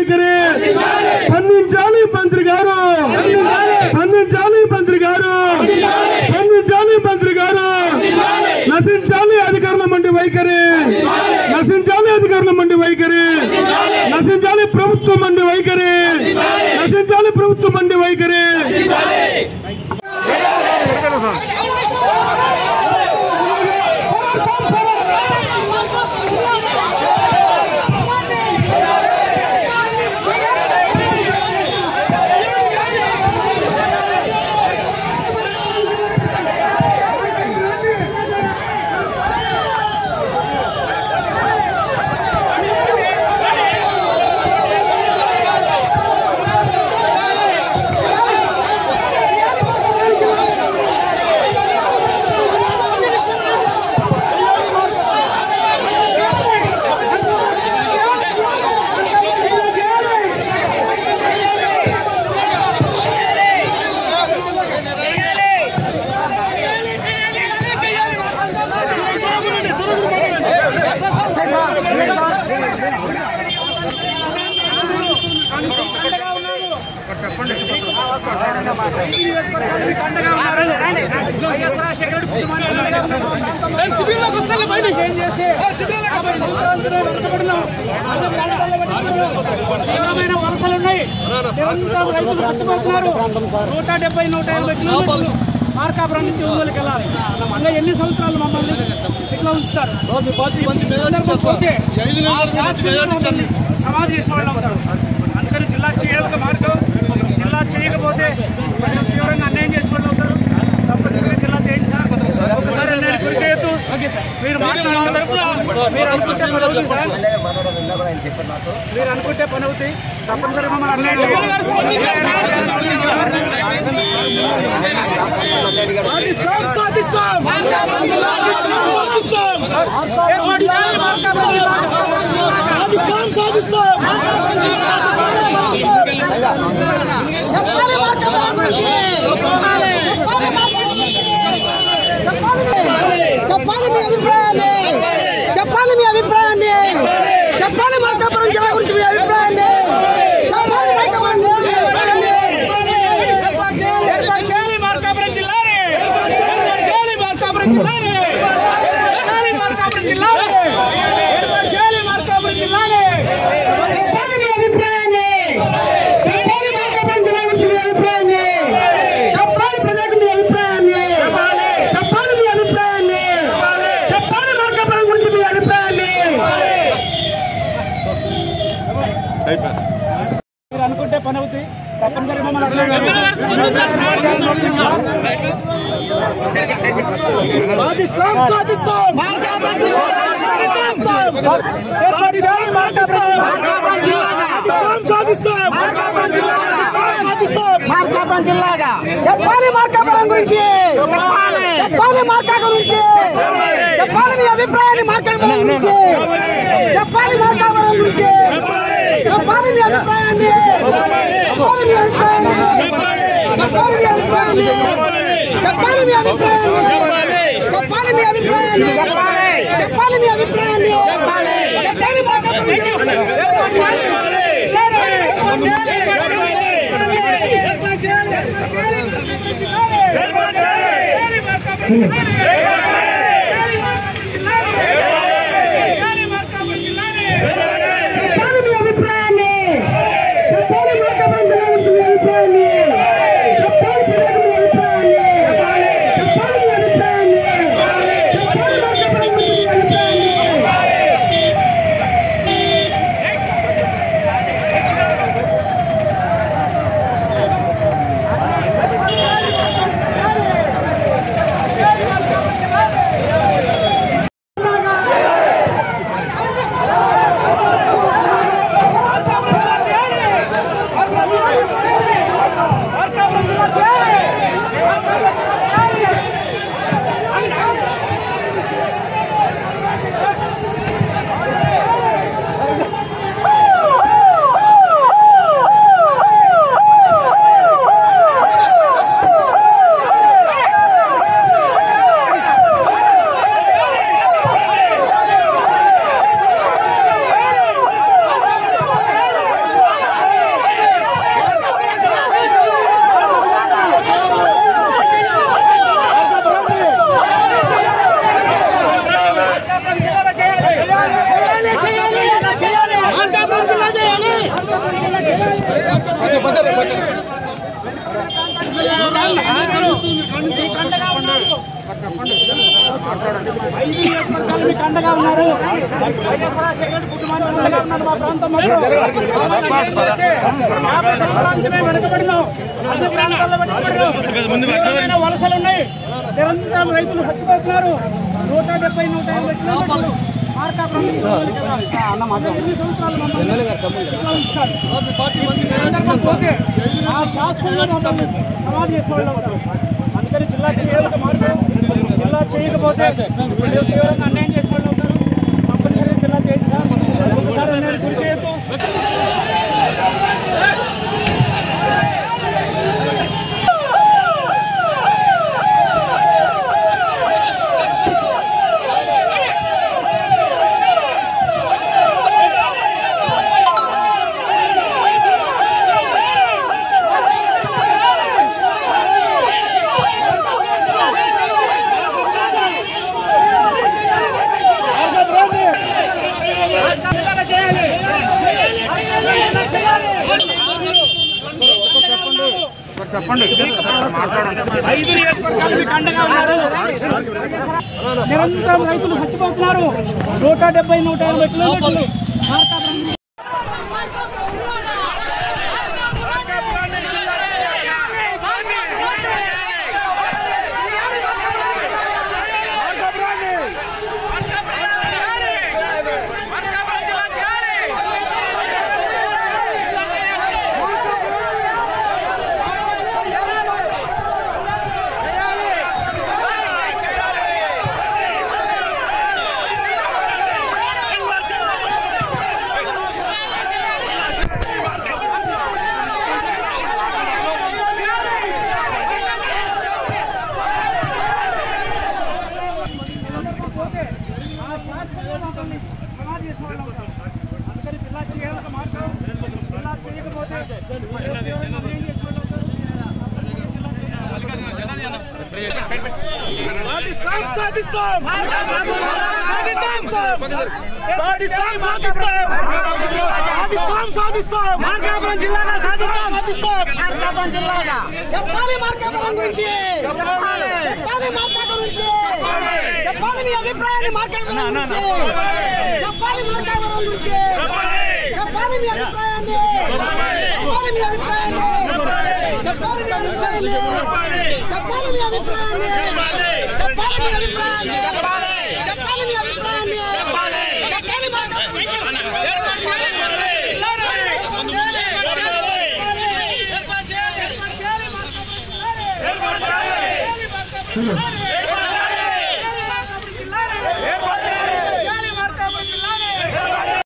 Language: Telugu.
వైఖరి స్పందించాలి మంత్రి గారు స్పందించాలి మంత్రి గారు స్పందించాలి మంత్రి గారు నశించాలి అధికారుల మండి వైఖరి నశించాలి అధికారుల మండి వైఖరి నశించాలి ప్రభుత్వం మండి వైఖరి నశించాలి ప్రభుత్వం మండి వైఖరి తీవ్రమైన వలసలు ఉన్నాయి నిరంతరం రైతులు చచ్చిపోతున్నారు నూట డెబ్బై నూట ఎనభై కిలోమీటర్లు మార్కాపురం నుంచి ఒంగోలుకి వెళ్ళాలి ఇంకా ఎన్ని సంవత్సరాలు మమ్మల్ని ఇట్లా ఉంచుతారు ఈ సందర్భం పోతే ఆ శాశ్వతంగా మమ్మల్ని సమాధి చేసిన వాళ్ళు అవుతారు అందుకని జిల్లా చేయక మార్గం జిల్లా చేయకపోతే ప్రజలు తీవ్రంగా అన్యాయం చేసిన వాళ్ళు అవుతారు తప్పనిసరిగా జిల్లా చేయించాలి ఒకసారి నేను గురి చేయొద్దు మీరు మాట్లాడిన తరపున మీరు అనుకుంటే పని అవుతుంది సార్ మీరు అనుకుంటే పని అవుతాయి తప్పనిసరిగా మమ్మల్ని అన్యాయం చెప్పాలి మార్కెట్ గురించి చెప్పాలి మీ అభిప్రాయాన్ని చెప్పాలి మీ అభిప్రాయాన్ని చెప్పాలి మార్కాపురం జిల్లా గురించి మీ అభిప్రాయాన్ని చెప్పాలి మార్కాపురం జిల్లా గురించి మీ అభిప్రాయాన్ని ఏర్పాటు చేయాలి మార్కాపురం జిల్లాని ఏర్పాటు చేయాలి మార్కాపురం జిల్లాని చేయాలి మార్కాపురం జిల్లాని ఏర్పాటు చేయాలి మార్కాపురం జిల్లాని చెప్పాలి మీ అభిప్రాయాన్ని చెప్పాలి మార్కాపురం జిల్లా గురించి మీ అభిప్రాయాన్ని చెప్పాలి ప్రజలకు మీ అభిప్రాయాన్ని చెప్పాలి మీ అభిప్రాయాన్ని చెప్పాలి మార్కాపురం గురించి మీ అభిప్రాయాన్ని మీరు అనుకుంటే పని అవుతాయి తప్పనిసరిగా మమ్మల్ని సాధిస్తాం సాధిస్తాం ఏర్పాటు చేయాలి మార్కాపురం జిల్లా. సాధిస్తాం మార్కాపురం జిల్లాగా చెప్పాలి మార్కాపురం గురించి చెప్పాలి మార్కా గురించి చెప్పాలి మీ అభిప్రాయాన్ని మార్కాపురం గురించి చెప్పాలి మార్కాపురం గురించి చెప్పాలి మీ అభిప్రాయాన్ని చెప్పాలి మీ అభిప్రాయాన్ని చెప్పాలి మీ అభిప్రాయాన్ని చెప్పాలి మీ అభిప్రాయాన్ని చెప్పాలి మీ అభిప్రాయాన్ని చెప్పాలి మీ అభిప్రాయాన్ని చెప్పాలి మార్కాపురం చెప్పాలి మీ అభిప్రాయాన్ని చెప్పాలి మార్కాపురం జిల్లా గురించి మీ అభిప్రాయాన్ని చెప్పాలి ప్రజలకు మీ అభిప్రాయాన్ని చెప్పాలి మీ అభిప్రాయాన్ని చెప్పాలి మార్కాపురం గురించి మీ అభిప్రాయాన్ని మీకు అండగా ఉన్నారు. ఐదు నియోజకవర్గాలు మీకు అండగా ఉన్నారు వైఎస్ రాజశేఖర రెడ్డి కుటుంబానికి అండగా ఉన్నారు మా ప్రాంతం మొత్తం. ఏం చేస్తే యాభై సంవత్సరాల నుంచి మేము వెనుకబడినాం అన్ని ప్రాంతాల్లో వెనుకబడినాం తీవ్రమైన వలసలు ఉన్నాయి నిరంతరం రైతులు చచ్చిపోతున్నారు నూట డెబ్బై నూట ఎనభై కిలోమీటర్లు మార్కాపురం నుంచి ఒంగోలుకి వెళ్ళాలి. ఎన్ని సంవత్సరాలు మమ్మల్ని ఇలా ఉంచుతారు? ఈ సందర్భం పోతే ఆ శాశ్వతంగా మమ్మల్ని సమాధి చేసే వాళ్ళు ఉంటారు అందుకని జిల్లా చేయక మార్చడం జిల్లా చేయకపోతే వీళ్ళు తీవ్రంగా అన్యాయం చేసే వాళ్ళు ఉంటారు తప్పనిసరిగా జిల్లా చేయించాలి ఒకసారి అన్యాయం గురి చేయొద్దు జిల్లాలో చేయాలి ఐదు నియోజకవర్గాలు మీకు అండగా ఉన్నారు నిరంతరం రైతులు చచ్చిపోతున్నారు నూట డెబ్బై నూట ఎనభై కిలోమీటర్లు మార్కాపురం నుంచి ఆ శాశ్వతంగా మమ్మల్ని సమాధి చేసే వాళ్ళు ఉంటారు. అందుకని జిల్లా చేయాలని మార్చడం జిల్లా చేయకపోతే తీవ్రంగా అన్యాయం చేసే వాళ్ళు ఉంటారు. సాధిస్తాం సాధిస్తాం సాధిస్తాం సాధిస్తాం సాధిస్తాం మార్కాపురం జిల్లాగా సాధిస్తాం సాధిస్తాం మార్కాపురం జిల్లాగా చెప్పాలి మార్కాపురం గురించి చెప్పాలి మార్కాపురం గురించి చెప్పాలి మీ అభిప్రాయాన్ని మార్కాపురం గురించి చెప్పాలి మార్కాపురం గురించి చెప్పాలి మీ అభిప్రాయాన్ని చెప్పాలి మీ అభిప్రాయాన్ని చెప్పాలి మీ అభిప్రాయాన్ని చెప్పాలి మీ అభిప్రాయాన్ని చెప్పాలి మీ అభిప్రాయాన్ని చెప్పాలి మీ అభిప్రాయాన్ని చెప్పాలి మార్కాపురం